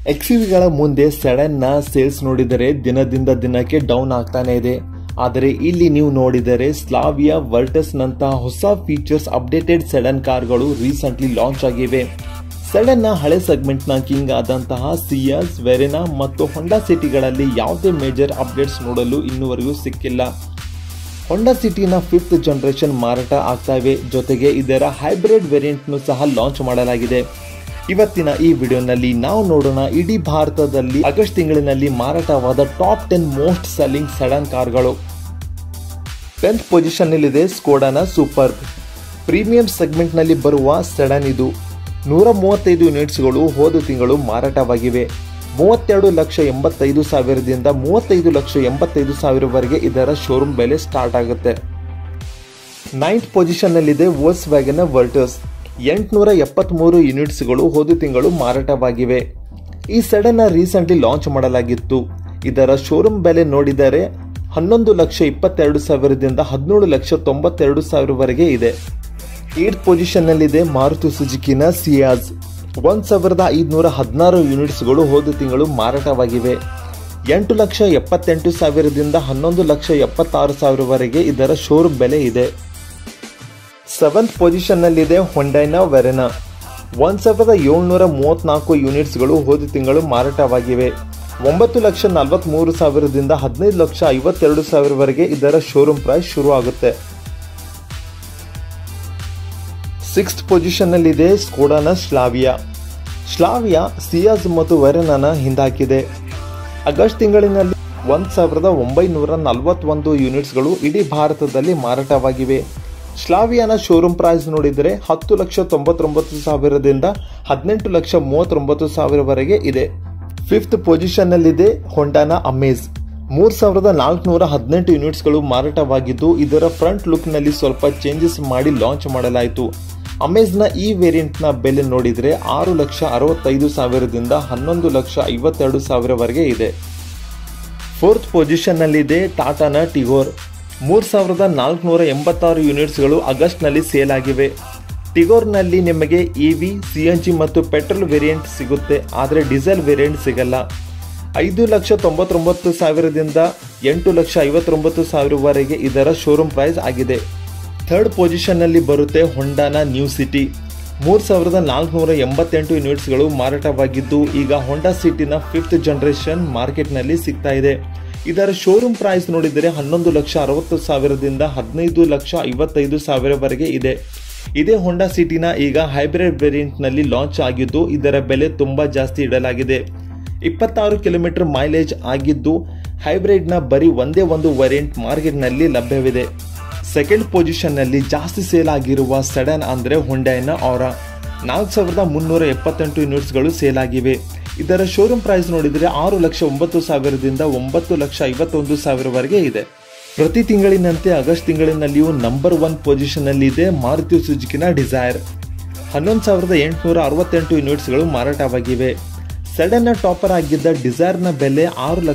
ಎಕ್ಸ್ಯುವಿಗಳ ಮುಂದೆ ಸಡನ್ನ ಸೇಲ್ಸ್ ನೋಡಿದರೆ ದಿನದಿಂದ ದಿನಕ್ಕೆ ಡೌನ್ ಆಗ್ತಾನೆ ಇದೆ ಆದರೆ ಇಲ್ಲಿ ನೀವು ನೋಡಿದರೆ ಸ್ಲಾವಿಯಾ ವರ್ಟಸ್ ನಂತಹ ಹೊಸ ಫೀಚರ್ಸ್ ಅಪ್ಡೇಟೆಡ್ ಸೆಡನ್ ಕಾರ್ಗಳು ರೀಸೆಂಟ್ಲಿ ಲಾಂಚ್ ಆಗಿವೆ ಸೆಡನ್ ನ ಹಳೆ ಸೆಗ್ಮೆಂಟ್ ನ ಕಿಂಗ್ ಆದಂತಹ ಸಿಯಾಸ್ ವೆರೆನಾ ಮತ್ತು ಹೊಂಡಾ ಸಿಟಿಗಳಲ್ಲಿ ಯಾವುದೇ ಮೇಜರ್ ಅಪ್ಡೇಟ್ಸ್ ನೋಡಲು ಇನ್ನುವರೆಗೂ ಸಿಕ್ಕಿಲ್ಲ ಹೊಂಡಾ ಸಿಟಿನ ಫಿಫ್ತ್ ಜನರೇಷನ್ ಮಾರಾಟ ಆಗ್ತಾ ಇವೆ ಜೊತೆಗೆ ಇದರ ಹೈಬ್ರಿಡ್ ವೇರಿಯಂಟ್ನು ಸಹ ಲಾಂಚ್ ಮಾಡಲಾಗಿದೆ ಇವತ್ತಿನ ಈ ವಿಡಿಯೋನಲ್ಲಿ ನಾವು ನೋಡೋಣ ಇಡೀ ಭಾರತದಲ್ಲಿ ಆಗಸ್ಟ್ ತಿಂಗಳಿನಲ್ಲಿ ಮಾರಾಟವಾದ top ten most selling sedan ಕಾರ್ಗಳು ಟೆಂತ್ ಪೊಸಿಷನ್ನಲ್ಲಿದೆ ಸ್ಕೋಡಾನ ಸೂಪರ್ ಪ್ರೀಮಿಯಂ ಸೆಗ್ಮೆಂಟ್ನಲ್ಲಿ ಬರುವ ಸೆಡನ್ ಇದು ನೂರ ಮೂವತ್ತೈದು ಯೂನಿಟ್ಸ್ಗಳು ಹೋದ ತಿಂಗಳು ಮಾರಾಟವಾಗಿವೆ ಮೂವತ್ತೆರಡು ಲಕ್ಷ ಎಂಬತ್ತೈದು ಸಾವಿರದಿಂದ ಮೂವತ್ತೈದು ಲಕ್ಷ ಎಂಬತ್ತೈದು ಸಾವಿರವರೆಗೆ ಇದರ ಶೋರೂಮ್ ಬೆಲೆ ಸ್ಟಾರ್ಟ್ ಆಗುತ್ತೆ ನೈನ್ತ್ ಪೊಸಿಷನ್ನಲ್ಲಿದೆ ವೋಲ್ಸ್ ವ್ಯಾಗನ್ ವರ್ಟರ್ಸ್ ಎಂಟುನೂರ ಎಪ್ಪತ್ತ್ಮೂರು ಯೂನಿಟ್ಸ್ಗಳು ಹೋದ ತಿಂಗಳು ಮಾರಾಟವಾಗಿವೆ ಈ ಸೆಡನ್ನ ರೀಸೆಂಟ್ಲಿ ಲಾಂಚ್ ಮಾಡಲಾಗಿತ್ತು ಇದರ ಶೋರೂಮ್ ಬೆಲೆ ನೋಡಿದರೆ ಹನ್ನೊಂದು ಲಕ್ಷ ಇಪ್ಪತ್ತೆರಡು ಸಾವಿರದಿಂದ ಹದಿನೇಳು ಲಕ್ಷ ತೊಂಬತ್ತೆರಡು ಸಾವಿರವರೆಗೆ ಇದೆ ಏಟ್ ಪೊಸಿಷನ್ನಲ್ಲಿದೆ ಮಾರುತಿ ಸುಜುಕಿನ ಸಿಯಾಜ್ ಒಂದು ಸಾವಿರದ ಐದುನೂರ ಹದಿನಾರು ಯೂನಿಟ್ಸ್ಗಳು ಹೋದ ತಿಂಗಳು ಮಾರಾಟವಾಗಿವೆ ಎಂಟು ಲಕ್ಷ ಎಪ್ಪತ್ತೆಂಟು ಸಾವಿರದಿಂದ ಹನ್ನೊಂದು ಲಕ್ಷ ಎಪ್ಪತ್ತಾರು ಸಾವಿರವರೆಗೆ ಇದರ ಶೋರೂಮ್ ಬೆಲೆ ಇದೆ ಸೆವೆಂತ್ ಪೊಸಿಷನ್ನಲ್ಲಿದೆ ಹೊಂಡೈನ ವೆರೆನಾ ಒಂದು ಸಾವಿರದ ಏಳ್ನೂರ ಮೂವತ್ತ್ನಾಲ್ಕು ಯೂನಿಟ್ಸ್ಗಳು ಹೋದ ತಿಂಗಳು ಮಾರಾಟವಾಗಿವೆ ಒಂಬತ್ತು ಲಕ್ಷ ನಲವತ್ತ್ಮೂರು ಸಾವಿರದಿಂದ ಹದಿನೈದು ಲಕ್ಷ ಐವತ್ತೆರಡು ಸಾವಿರವರೆಗೆ ಇದರ ಶೋರೂಮ್ ಪ್ರೈಸ್ ಶುರು ಆಗುತ್ತೆ ಸಿಕ್ಸ್ತ್ ಪೊಸಿಷನ್ನಲ್ಲಿದೆ ಸ್ಕೋಡಾನ ಸ್ಲಾವಿಯಾ ಸ್ಲಾವಿಯಾ ಸಿಯಾಜ್ ಮತ್ತು ವೆರೆನಾನ ಹಿಂದಾಕಿದೆ ಆಗಸ್ಟ್ ತಿಂಗಳಿನಲ್ಲಿ ಒಂದು ಸಾವಿರದ ಒಂಬೈನೂರ ನಲವತ್ತೊಂದು ಯೂನಿಟ್ಸ್ಗಳು ಇಡೀ ಭಾರತದಲ್ಲಿ ಮಾರಾಟವಾಗಿವೆ ಸ್ಲಾವಿಯಾನ ಶೋರೂಮ್ ಪ್ರೈಸ್ ನೋಡಿದರೆ ಹತ್ತು ಲಕ್ಷ ತೊಂಬತ್ತೊಂಬತ್ತು ಸಾವಿರದಿಂದ ಹದಿನೆಂಟು ಲಕ್ಷ ಮೂವತ್ತೊಂಬತ್ತು ಸಾವಿರವರೆಗೆ ಇದೆ ಫಿಫ್ತ್ ಪೊಸಿಷನ್ನಲ್ಲಿದೆ ಹೊಂಡಾನ ಅಮೇಜ್ ಮೂರ್ ಸಾವಿರದ ನಾಲ್ಕುನೂರ ಹದಿನೆಂಟು ಯೂನಿಟ್ಸ್ಗಳು ಮಾರಾಟವಾಗಿದ್ದು ಇದರ ಫ್ರಂಟ್ ಲುಕ್ನಲ್ಲಿ ಸ್ವಲ್ಪ ಚೇಂಜಸ್ ಮಾಡಿ ಲಾಂಚ್ ಮಾಡಲಾಯಿತು ಅಮೇಜ್ನ ಈ ವೇರಿಯಂಟ್ನ ಬೆಲೆ ನೋಡಿದರೆ ಆರು ಲಕ್ಷ ಅರವತ್ತೈದು ಸಾವಿರದಿಂದ ಹನ್ನೊಂದು ಲಕ್ಷ ಐವತ್ತೆರಡು ಸಾವಿರವರೆಗೆ ಇದೆ ಫೋರ್ತ್ ಪೊಸಿಷನ್ನಲ್ಲಿದೆ ಟಾಟಾನ ಟಿಗೋರ್ ಮೂರು ಸಾವಿರದ ನಾಲ್ಕುನೂರ ಎಂಬತ್ತಾರು ಯೂನಿಟ್ಸ್ಗಳು ಆಗಸ್ಟ್ನಲ್ಲಿ ಸೇಲ್ ಆಗಿವೆ ಟಿಗೋರ್ನಲ್ಲಿ ನಿಮಗೆ E V C N G ಮತ್ತು ಪೆಟ್ರೋಲ್ ವೇರಿಯಂಟ್ ಸಿಗುತ್ತೆ ಆದರೆ ಡೀಸೆಲ್ ವೇರಿಯಂಟ್ ಸಿಗಲ್ಲ ಐದು ಲಕ್ಷ ತೊಂಬತ್ತೊಂಬತ್ತು ಸಾವಿರದಿಂದ ಎಂಟು ಲಕ್ಷ ಐವತ್ತೊಂಬತ್ತು ಸಾವಿರವರೆಗೆ ಇದರ ಶೋರೂಮ್ ಪ್ರೈಸ್ ಆಗಿದೆ ಥರ್ಡ್ ಪೊಸಿಷನ್ನಲ್ಲಿ ಬರುತ್ತೆ ಹೊಂಡಾನ ನ್ಯೂ ಸಿಟಿ ಮೂರು ಸಾವಿರದ ನಾಲ್ಕುನೂರ ಎಂಬತ್ತೆಂಟು ಯೂನಿಟ್ಸ್ಗಳು ಮಾರಾಟವಾಗಿದ್ದು ಈಗ ಹೊಂಡಾ ಸಿಟಿನ ಫಿಫ್ತ್ ಜನರೇಷನ್ ಮಾರ್ಕೆಟ್ನಲ್ಲಿ ಸಿಗ್ತಾ ಇದೆ ಇದರ ಶೋರೂಮ್ ಪ್ರೈಸ್ ನೋಡಿದರೆ ಹನ್ನೊಂದು ಲಕ್ಷ ಅರವತ್ತು ಸಾವಿರದಿಂದ ಹದಿನೈದು ಲಕ್ಷ ಐವತ್ತೈದು ಸಾವಿರವರೆಗೆ ಇದೆ ಇದೇ ಹೊಂಡಾ ಸಿಟಿನ ಈಗ ಹೈಬ್ರಿಡ್ ವೇರಿಯಂಟ್ನಲ್ಲಿ ಲಾಂಚ್ ಆಗಿದ್ದು ಇದರ ಬೆಲೆ ತುಂಬ ಜಾಸ್ತಿ ಇಡಲಾಗಿದೆ ಇಪ್ಪತ್ತಾರು ಕಿಲೋಮೀಟರ್ ಮೈಲೇಜ್ ಆಗಿದ್ದು ಹೈಬ್ರಿಡ್ನ ಬರೀ ಒಂದೇ ಒಂದು ವೇರಿಯಂಟ್ ಮಾರ್ಕೆಟ್ನಲ್ಲಿ ಲಭ್ಯವಿದೆ ಸೆಕೆಂಡ್ ಪೊಸಿಷನ್ನಲ್ಲಿ ಜಾಸ್ತಿ ಸೇಲ್ ಆಗಿರುವ ಸಡನ್ ಅಂದರೆ ಹೊಂಡೈನ ಆರಾ ನಾಲ್ಕು ಸಾವಿರದ ಮುನ್ನೂರ ಎಪ್ಪತ್ತೆಂಟು ಯೂನಿಟ್ಸ್ಗಳು ಸೇಲ್ ಆಗಿವೆ ಇದರ ಶೋರೂಮ್ ಪ್ರೈಸ್ ನೋಡಿದರೆ ಆರು ಲಕ್ಷ ಒಂಬತ್ತು ಸಾವಿರದಿಂದ ಒಂಬತ್ತು ಲಕ್ಷ ಐವತ್ತೊಂದು ಸಾವಿರವರೆಗೆ ಇದೆ ಪ್ರತಿ ತಿಂಗಳಿನಂತೆ ಆಗಸ್ಟ್ ತಿಂಗಳಿನಲ್ಲಿಯೂ ನಂಬರ್ ಒನ್ ಪೊಸಿಷನ್ನಲ್ಲಿದೆ ಮಾರುತಿ ಸುಜುಕಿನ ಡಿಸೈರ್ ಹನ್ನೊಂದು ಸಾವಿರದ ಎಂಟುನೂರ ಅರವತ್ತೆಂಟು ಯೂನಿಟ್ಸ್ಗಳು ಮಾರಾಟವಾಗಿವೆ ಸಡನ್ನ ಟಾಪರ್ ಆಗಿದ್ದ ಡಿಸೈರ್ನ ಬೆಲೆ ಆರು ಲಕ್ಷ